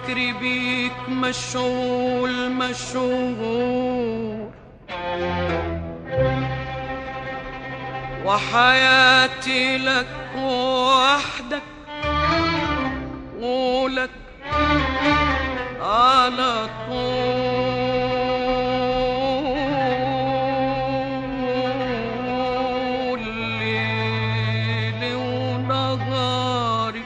فكري بيك مشغول مشغول وحياتي لك وحدك ولك على طول ليلي ونهاري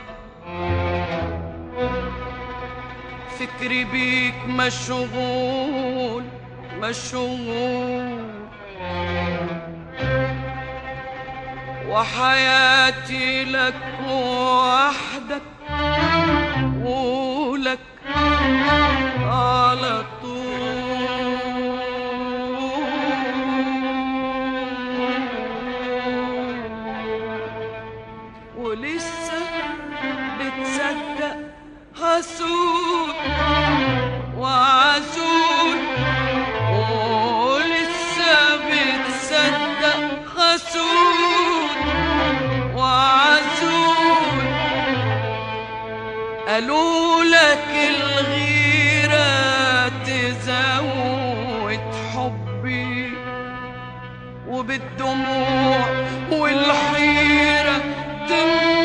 فكري بيك مشغول مشغول وحياتي لك وحدك ولك على طول ولسه بتصدق حسود وعسول ولسه بتصدق حسود وعسول قالوا لك الغيرة تزود حبي وبالدموع والحيرة تملى